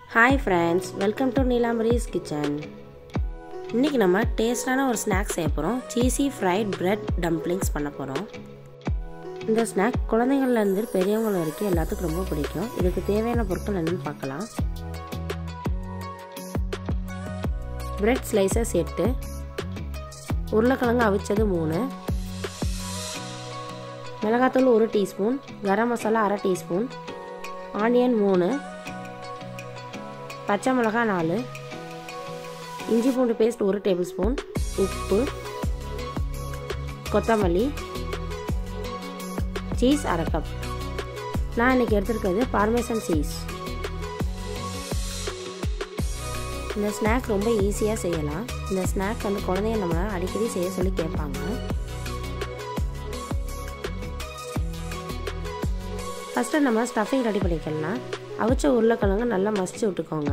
hi friends welcome to Neelambari's kitchen இன்றைக்கி நம்ம டேஸ்டான ஒரு ஸ்நாக்ஸ் செய்ய போகிறோம் சீசி ஃப்ரைட் பிரெட் டம்ப்ளிங்ஸ் பண்ண போகிறோம் இந்த ஸ்நாக் குழந்தைங்கள்லேருந்து பெரியவங்க வரைக்கும் எல்லாத்துக்கும் ரொம்ப பிடிக்கும் இதுக்கு தேவையான பொருட்கள் என்னென்னு பார்க்கலாம் பிரெட் ஸ்லைசஸ் எட்டு உருளைக்கிழங்கு அவிச்சது மூணு மிளகாத்தூள் ஒரு டீஸ்பூன் கரம் மசாலா அரை டீஸ்பூன் ஆனியன் மூணு பச்சை மிளகா நாலு இஞ்சி பூண்டு பேஸ்ட் ஒரு டேபிள் ஸ்பூன் உப்பு கொத்தமல்லி சீஸ் அரை கப் நான் இன்றைக்கி எடுத்துருக்கிறது பார்மேசன் சீஸ் இந்த ஸ்நாக் ரொம்ப ஈஸியாக செய்யலாம் இந்த ஸ்நாக் வந்து குழந்தைங்க நம்ம அடிக்கடி செய்ய சொல்லி கேட்பாங்க ஃபஸ்ட்டு நம்ம ஸ்டஃபிங் ரெடி பண்ணிக்கலாம் அவிச்ச உருளைக்கிழங்கு நல்லா மசிச்சு விட்டுக்கோங்க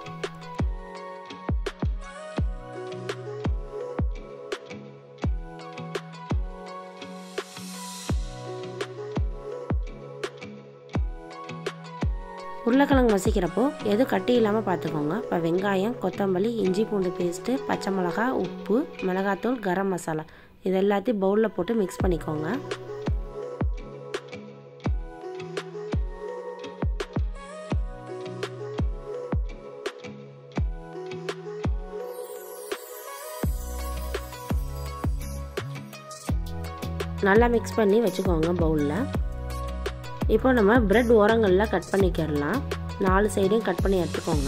உருளைக்கிழங்கு மசிக்கிறப்போ எதுவும் கட்டி இல்லாமல் பார்த்துக்கோங்க இப்போ வெங்காயம் கொத்தமல்லி இஞ்சி பூண்டு பேஸ்ட்டு பச்சை மிளகா உப்பு மிளகாத்தூள் கரம் மசாலா இது எல்லாத்தையும் பவுலில் போட்டு மிக்ஸ் பண்ணிக்கோங்க நல்லா மிக்ஸ் பண்ணி வச்சுக்கோங்க பவுலில் இப்போ நம்ம ப்ரெட் ஓரங்களில் கட் பண்ணிக்கிறலாம் நாலு சைடையும் கட் பண்ணி எடுத்துக்கோங்க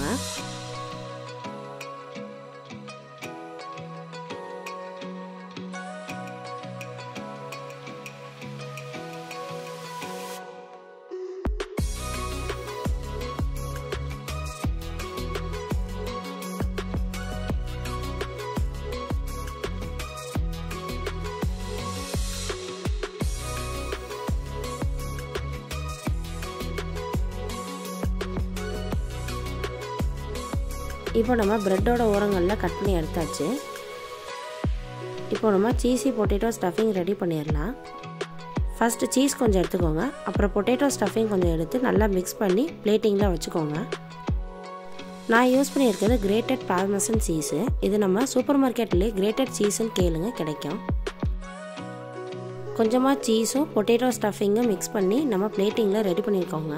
இப்போ நம்ம ப்ரெட்டோட ஓரங்களில் கட் பண்ணி எடுத்தாச்சு இப்போ நம்ம சீஸி பொட்டேட்டோ ஸ்டஃபிங் ரெடி பண்ணிடலாம் ஃபஸ்ட்டு சீஸ் கொஞ்சம் எடுத்துக்கோங்க அப்புறம் பொட்டேட்டோ ஸ்டஃபிங் கொஞ்சம் எடுத்து நல்லா மிக்ஸ் பண்ணி பிளேட்டிங்கில் வச்சுக்கோங்க நான் யூஸ் பண்ணியிருக்கிறது கிரேட்டட் பார்மசன் சீஸு இது நம்ம சூப்பர் மார்க்கெட்லேயே கிரேட்டட் சீஸுன்னு கேளுங்க கிடைக்கும் கொஞ்சமாக சீஸும் பொட்டேட்டோ ஸ்டஃபிங்கும் மிக்ஸ் பண்ணி நம்ம பிளேட்டிங்கில் ரெடி பண்ணியிருக்கோங்க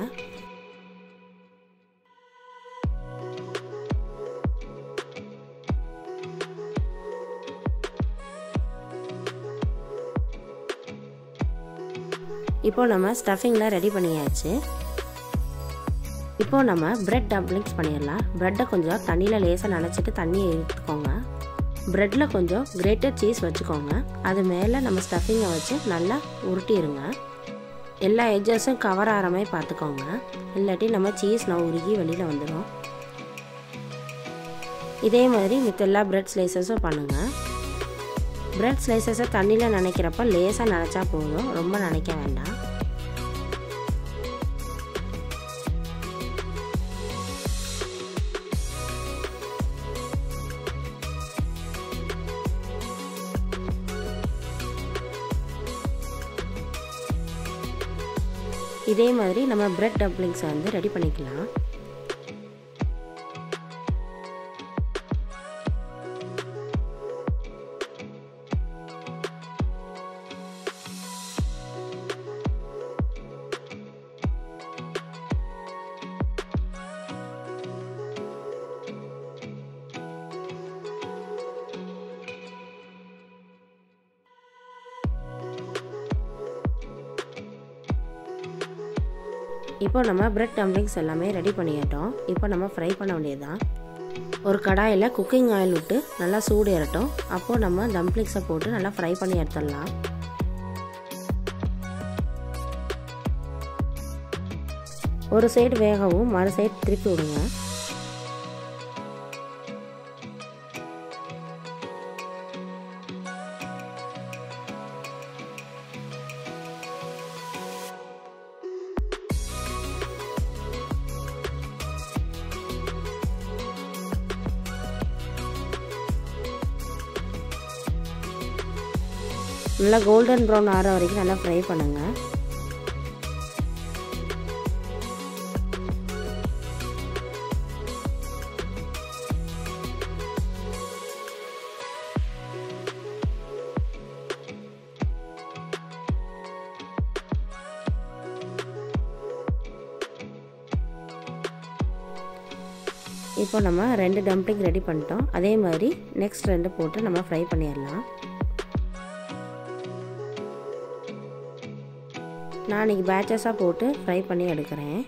இப்போ நம்ம ஸ்டஃபிங்லாம் ரெடி பண்ணியாச்சு இப்போ நம்ம பிரெட் டம்ப்ளிங்ஸ் பண்ணிடலாம் ப்ரெட்டை கொஞ்சம் தண்ணியில் லேசாக நினச்சிட்டு தண்ணியை எடுத்துக்கோங்க ப்ரெட்டில் கொஞ்சம் கிரேட்டட் சீஸ் வச்சுக்கோங்க அது மேலே நம்ம ஸ்டஃபிங்கை வச்சு நல்லா உருட்டிடுங்க எல்லா எட்ஜஸும் கவர் ஆகிற மாதிரி பார்த்துக்கோங்க இல்லாட்டி நம்ம சீஸ் நான் உருகி வெளியில் வந்துடும் இதே மாதிரி மித்த எல்லா ப்ரெட் ஸ்லைசஸும் பண்ணுங்கள் ப்ரெட் ஸ்லைசஸை தண்ணியில் நினைக்கிறப்ப லேசாக நினச்சா போதும் ரொம்ப நினைக்க வேண்டாம் இதே மாதிரி நம்ம ப்ரெட் டம்ப்ளிங்ஸை வந்து ரெடி பண்ணிக்கலாம் இப்போ நம்ம பிரெட் டம்ப்ளிங்ஸ் எல்லாமே ரெடி பண்ணிட்டோம் இப்போ நம்ம ஃப்ரை பண்ண வேண்டியதுதான் ஒரு கடாயில் குக்கிங் ஆயில் விட்டு நல்லா சூடு ஏறட்டும் அப்போது நம்ம டம்ப்ளிங்ஸை போட்டு நல்லா ஃப்ரை பண்ணி எடுத்துடலாம் ஒரு சைடு வேகவும் மறு சைடு திருப்பி விடுங்க நல்லா கோல்டன் ப்ரௌன் ஆற வரைக்கும் நல்லா ஃப்ரை பண்ணுங்கள் இப்போ நம்ம ரெண்டு டம்ப்ளிங் ரெடி பண்ணிட்டோம் அதே மாதிரி நெக்ஸ்ட் ரெண்டு போட்டு நம்ம ஃப்ரை பண்ணிடலாம் நான் இன்றைக்கி பேச்சஸாக போட்டு ஃப்ரை பண்ணி எடுக்கிறேன்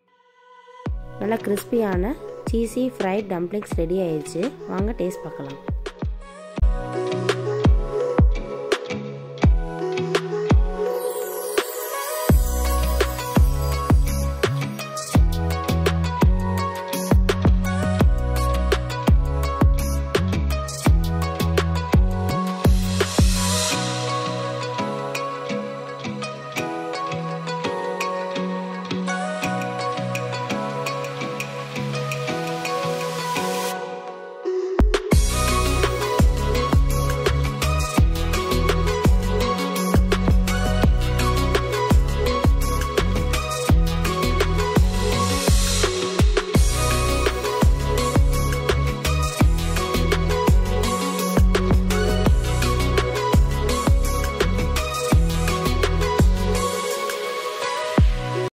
நல்லா கிறிஸ்பியான சீஸி ஃப்ரைட் டம்ப்ளிங்ஸ் ரெடி ஆயிடுச்சு வாங்க டேஸ்ட் பார்க்கலாம்